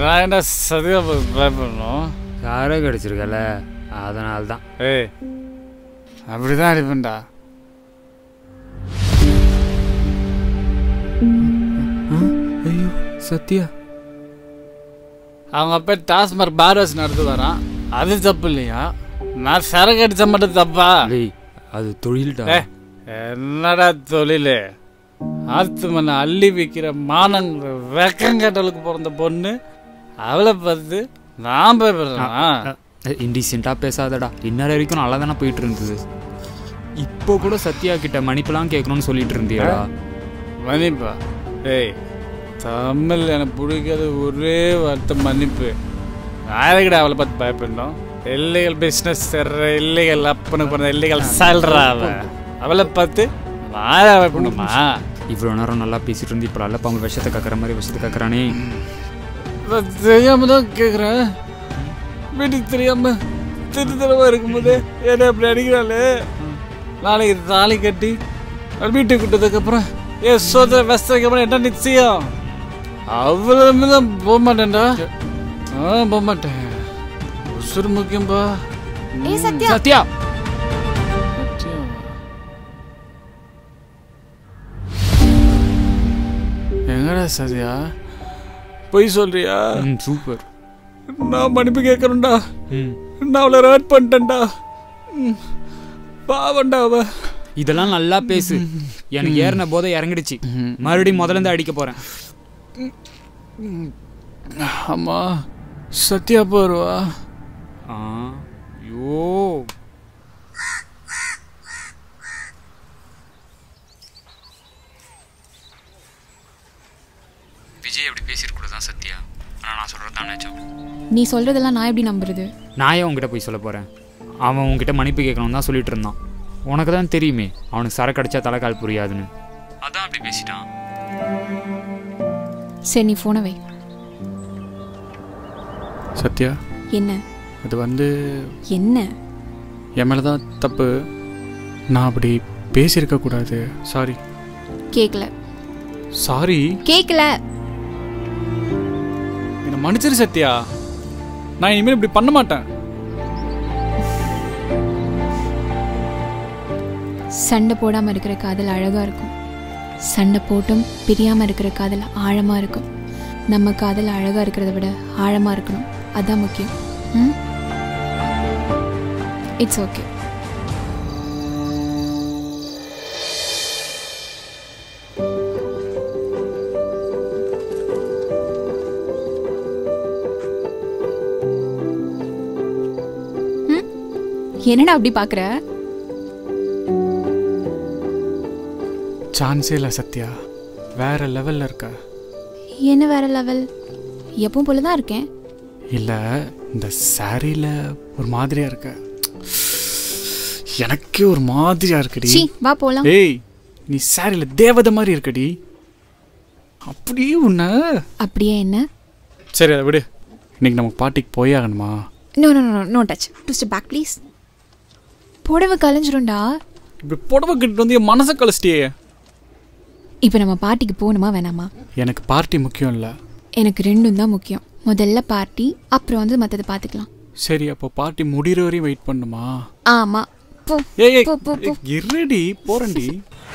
நான் என்ன சதியாக பயப்படணும் காரே கிடச்சிருக்கல அதனால தான் ஏய் அப்படிதான் அடிப்பேன்டா ஐயோ சத்யா அவங்க அப்பா டாஸ்மார்க் பாரஸ் நடத்து வரான் அது தப்பு இல்லையா நான் சரக்கு அடிச்ச மட்டும் தப்பா டேய் அது தொழில்டா ஏ, என்னடா தொழில் ஆத்து மண்ணை அள்ளி விற்கிற மானங்கிற வெக்கங்கட்டலுக்கு பிறந்த பொண்ணு அவளை பார்த்து நான் பயப்படுறேன் இன்டீசெண்டாக பேசாதடா இன்னொரு வரைக்கும் நல்லா தானே போயிட்டு இருந்தது இப்போ கூட சத்யா கிட்ட மன்னிப்புலாம் கேட்கணும்னு சொல்லிட்டு இருந்தியாடா மன்னிப்பா ஏய் தமிழ் எனக்கு பிடிக்காத ஒரே வார்த்தை மன்னிப்பு நாளைக்கிட அவளை பார்த்து பயப்படணும் இல்லீகல் பிஸ்னஸ் தர்ற இல்லீகல் அப்பனுக்கு பிறந்த இல்லீகல் சால்றா அவ அவளை பார்த்து நான் பயப்படணுமா இவ்வளோ நேரம் நல்லா பேசிட்டு இருந்து இப்போ நல்ல அவங்க விஷத்தை கக்கிற மாதிரி விஷத்தை கக்கறானே நான் தெரியாம தான் கேட்குறேன் வீட்டுக்கு தெரியாம திருத்தரமா இருக்கும்போது என்ன அப்படி அடிக்கிறாளே நாளைக்கு தாலி கட்டி அவள் வீட்டுக்கு விட்டதுக்கப்புறம் ஏன் சோதனை வெஸ்டருக்கு அப்புறம் என்ன நிச்சயம் அவ்வளவு தான் போக மாட்டேன்டா ஆ போக மாட்டேன் உசுறு முக்கியம்பா ஏய் சத்யா சத்யா எங்கடா சத்யா பொய் சொல்றியா ம் சூப்பர் நான் மன்னிப்பு கேட்கறேன்டா ம் நான் அவளை ஹர்ட் பண்ணிட்டேன்டா ம். பாவம்டா அவ இதெல்லாம் நல்லா பேசு எனக்கு ஏறின போதை இறங்கிடுச்சு மறுபடியும் முதல்ல இருந்து அடிக்க போறேன் அம்மா சத்யா போருவா ஆ ஐயோ விஜய் அப்படி பேசியிருக்கூட தான் சத்யா ஆனால் நான் சொல்கிறது தான் நிஜம் நீ சொல்றதெல்லாம் நான் எப்படி நம்புறது நான் ஏன் உங்ககிட்ட போய் சொல்ல போகிறேன் அவன் உங்ககிட்ட மன்னிப்பு கேட்கணும் தான் சொல்லிட்டு இருந்தான் உனக்கு தான் தெரியுமே அவனுக்கு சரக்கு அடிச்சா தலைக்கால் புரியாதுன்னு அதான் அப்படி பேசிட்டான் சரி நீ போனை வை சத்யா என்ன அது வந்து என்ன என் மேலே தான் தப்பு நான் அப்படி பேசியிருக்க கூடாது சாரி கேட்கல சாரி கேட்கல என்னை மன்னிச்சிரு சத்யா நான் இனிமேல் இப்படி பண்ண மாட்டேன் சண்டை போடாம இருக்கிற காதல் அழகா இருக்கும் சண்டை போட்டும் பிரியாம இருக்கிற காதல் ஆழமா இருக்கும் நம்ம காதல் அழகா இருக்கிறத விட ஆழமா இருக்கணும் அதான் முக்கியம் ம் இட்ஸ் ஓகே என்னடா அப்படி பார்க்குற சான்ஸே இல்லை சத்யா வேற லெவலில் இருக்க என்ன வேற லெவல் எப்பவும் போல தான் இருக்கேன் இல்லை இந்த சாரியில் ஒரு மாதிரியா இருக்க எனக்கே ஒரு மாதிரியா இருக்குடி சி வா போலாம் ஏய் நீ சாரியில் தேவதை மாதிரி இருக்கடி அப்படியே உன்ன அப்படியே என்ன சரி அதை விடு இன்னைக்கு நமக்கு பாட்டிக்கு போய் ஆகணுமா no no no no touch do step back please புடவை கலைஞ்சிரும்டா இப்படி புடவை கட்டிட்டு வந்து என் மனசை கழிச்சிட்டியே இப்போ நம்ம பார்ட்டிக்கு போகணுமா வேணாமா எனக்கு பார்ட்டி முக்கியம் இல்லை எனக்கு ரெண்டும் தான் முக்கியம் முதல்ல பார்ட்டி அப்புறம் வந்து மற்றதை பார்த்துக்கலாம் சரி அப்போ பார்ட்டி முடிகிற வரையும் வெயிட் பண்ணுமா ஆமாம் போ ஏய் ஏய் போ, போ, போ. ஏய், இருடி போறேன்டி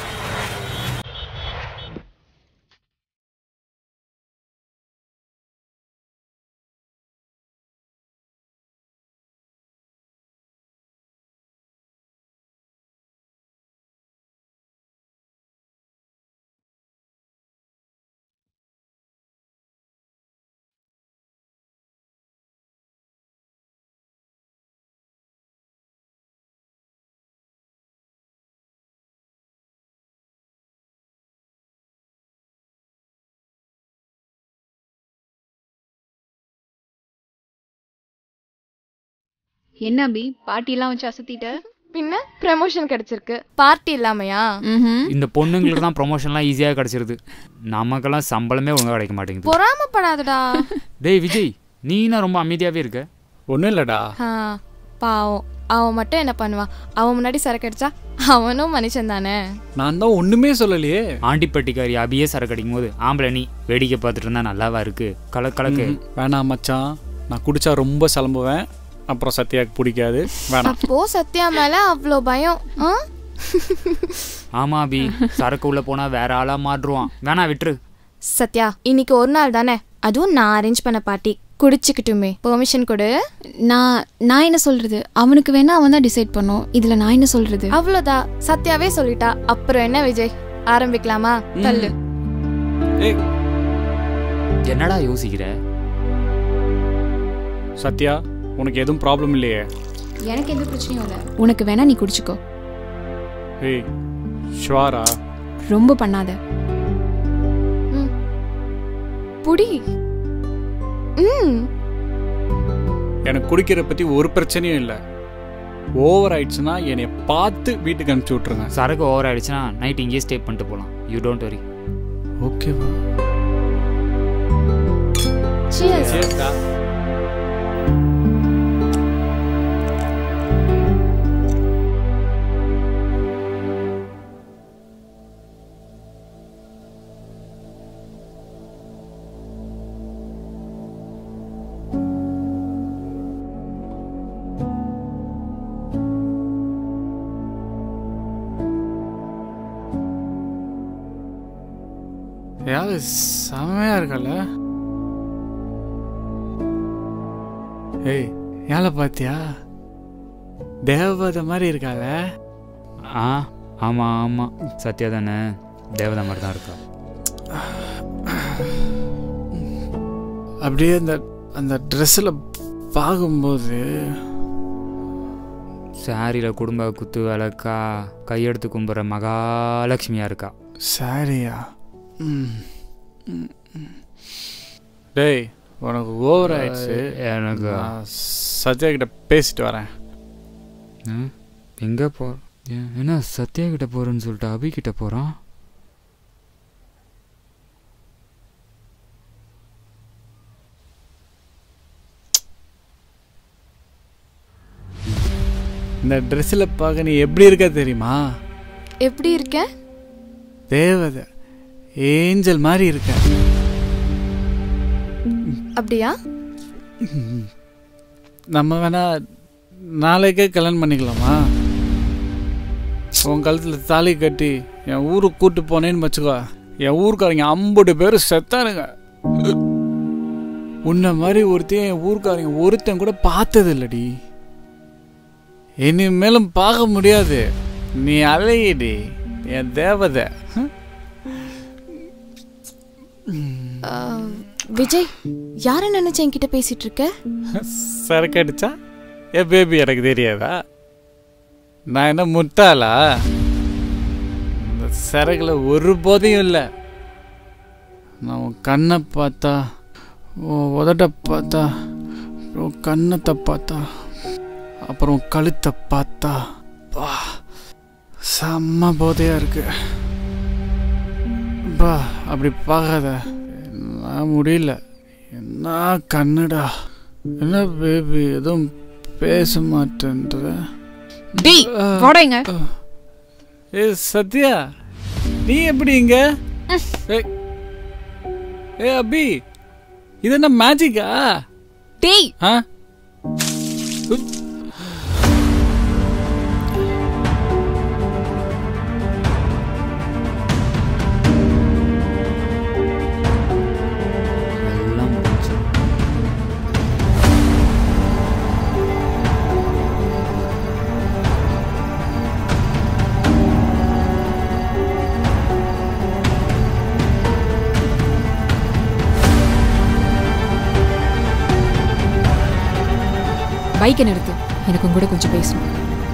என்ன அபி பார்ட்டிலாம் வச்சு அசத்திட்ட பின்ன ப்ரமோஷன் கிடைச்சிருக்கு பார்ட்டி இல்லாமையா ம் இந்த பொண்ணுங்களுக்கு தான் ப்ரொமோஷன்லாம் ஈஸியாக கிடச்சிருது நமக்கெல்லாம் சம்பளமே ஒழுங்காக கிடைக்க மாட்டேங்குது பொறாமப்படாதடா டேய் விஜய் நீ என்ன ரொம்ப அமைதியாகவே இருக்க ஒன்றும் இல்லைடா ஆ, பாவம் அவன் மட்டும் என்ன பண்ணுவான் அவன் முன்னாடி சரக்கு அடிச்சா அவனும் மனுஷன் தானே நான் தான் ஒண்ணுமே சொல்லலையே ஆண்டிப்பட்டிக்காரி அபியே சரக்கு அடிக்கும் போது ஆம்பளை நீ வேடிக்கை பார்த்துட்டு இருந்தா நல்லாவா இருக்கு கல கலக்கு ம்ஹும். வேணாம் மச்சான் நான் குடிச்சா ரொம்ப சிலம்புவேன் அப்புறம் சத்யாக்கு பிடிக்காது வேணாம் அப்போ சத்யா மேல அவ்வளோ பயம் ஆ? ஆமா அபி சரக்கு உள்ள போனா வேற ஆளா மாறுவான் வேணா விட்டுரு சத்யா இன்னைக்கு ஒரு நாள் தானே அதுவும் நான் அரேஞ்ச் பண்ண பார்ட்டி குடிச்சுக்கிட்டுமே பெர்மிஷன் கொடு நான் நான் என்ன சொல்றது அவனுக்கு வேணா அவன் தான் டிசைட் பண்ணும் இதுல நான் என்ன சொல்றது அவ்வளோதான் சத்யாவே சொல்லிட்டா அப்புறம் என்ன விஜய் ஆரம்பிக்கலாமா தள்ளு ஏய் என்னடா யோசிக்கிற சத்யா உனக்கு எதுவும் ப்ராப்ளம் இல்லையே எனக்கு எந்த பிரச்சனையும் இல்லை உனக்கு வேணா நீ குடிச்சுக்கோ ஏய் ஷுவாரா ரொம்ப பண்ணாத புடி ம் எனக்கு குடிக்கிற பத்தி ஒரு பிரச்சனையும் இல்லை ஓவர் ஆயிடுச்சுன்னா என்னை பார்த்து வீட்டுக்கு அனுப்பிச்சி விட்ருங்க சரக்கு ஓவர் ஆயிடுச்சுன்னா நைட் இங்கேயே ஸ்டே பண்ணிட்டு போகலாம் யூ டோன்ட் வரி ஓகேவா Cheers. சரிடா யாரு செமையா இருக்கல ஏய் ஏழை பாத்தியா தேவதை மாதிரி இருக்கால ஆ ஆமாம் ஆமாம் சத்யா தானே தேவதா மாதிரி தான் இருக்கா அப்படியே அந்த அந்த ட்ரெஸ்ஸில் பார்க்கும்போது சாரியில் குடும்ப குத்து விளக்கா கையெடுத்து கும்புற மகாலட்சுமியாக இருக்கா சாரியா ம் ம், ம். டேய் உனக்கு ஓவர் ஆயிடுச்சு எனக்கு நான் சத்யா கிட்ட பேசிட்டு வரேன் எங்கே போ ஏன், என்ன சத்யா கிட்ட போகிறேன்னு சொல்லிட்டு அபி கிட்ட போகிறான் இந்த ட்ரெஸ்ஸில் பார்க்க நீ எப்படி இருக்க தெரியுமா எப்படி இருக்க தேவதை ஏஞ்சல் மாதிரி இருக்க அப்படியா நம்ம வேணா நாளைக்கே கல்யாணம் பண்ணிக்கலாமா உன் கழுத்தில் தாலி கட்டி என் ஊருக்கு கூட்டு போனேன்னு வச்சுக்கோ என் ஊருக்காரங்க ஐம்பது பேர் செத்தானுங்க உன்ன மாதிரி ஒருத்தையும் என் ஊருக்காரங்க ஒருத்தன் கூட பார்த்தது இல்லடி இனிமேலும் பார்க்க முடியாது நீ அலையிடி என் தேவதை ஆ, விஜய் யார நினைச்சு என்கிட்ட பேசிட்டு இருக்க சரக்கு அடிச்சா என் பேபி எனக்கு தெரியாதா நான் என்ன முட்டாளா இந்த சரக்குல ஒரு போதையும் இல்லை நான் உன் கண்ணை பார்த்தா உன் உதட்ட பார்த்தா உன் கண்ணத்தை பார்த்தா அப்புறம் உன் கழுத்தை பார்த்தா பா செம்ம போதையா இருக்கு பா அப்படி பார்க்காத நான் முடியல என்ன கண்ணுடா என்ன பேபி எதுவும் பேச மாட்டேன்ற டேய் வாடங்க ஏ சத்யா நீ எப்படி இங்க ஏ, ஏ அபி இது என்ன மேஜிக்கா டேய் ஆ எல்லாம் முடிஞ்சு பைக்கை நிறுத்து எனக்கு உங்க கூட கொஞ்சம் பேசணும்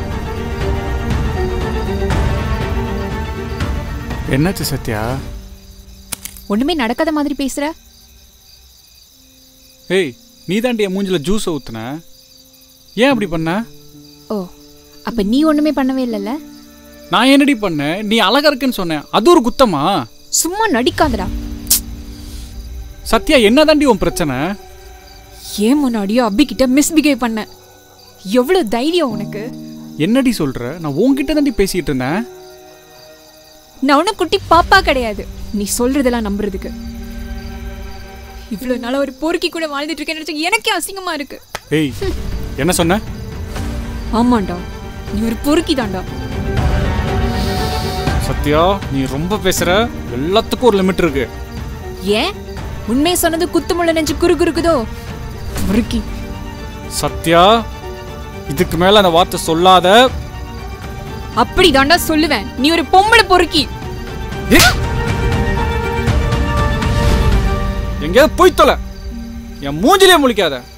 என்னாச்சு சத்யா ஒண்ணுமே நடக்காத மாதிரி பேசுற ஏய் நீ தாண்டி என் மூஞ்சில ஜூஸ் ஊத்துன ஏன் அப்படி பண்ண ஓ அப்ப நீ ஒண்ணுமே பண்ணவே இல்லைல்ல நான் என்னடி பண்ணேன் நீ அழகா இருக்குன்னு சொன்னேன் அது ஒரு குத்தமா சும்மா நடிக்காதடா சத்யா என்ன தாண்டி உன் பிரச்சனை ஏன் முன்னாடியோ அபி கிட்ட மிஸ்பிஹேவ் பண்ண எவ்வளவு தைரியம் உனக்கு என்னடி சொல்ற நான் உன்கிட்ட தாண்டி பேசிட்டு இருந்தேன் நான் ஒன்றும் குட்டி பாப்பா கிடையாது நீ சொல்றதெல்லாம் நம்புறதுக்கு இவ்வளவு நாளா ஒரு பொறுக்கி கூட வாழ்ந்துட்டு இருக்கேன்னு நினைச்சா எனக்கே அசிங்கமா இருக்கு ஏய் என்ன சொன்ன ஆமாண்டா நீ ஒரு பொறுக்கி தாண்டா சத்யா நீ ரொம்ப பேசுற எல்லாத்துக்கும் ஒரு லிமிட் இருக்கு ஏன் உண்மையை சொன்னது குத்துமுள்ள நெஞ்சு குறு குறுக்குதோ பொறுக்கி சத்யா இதுக்கு மேல அந்த வார்த்தை சொல்லாத அப்படி தாண்டா சொல்லுவேன் நீ ஒரு பொம்பளை பொறுக்கி எங்கேயாவது போய் தொலை என் மூஞ்சிலே முழிக்காத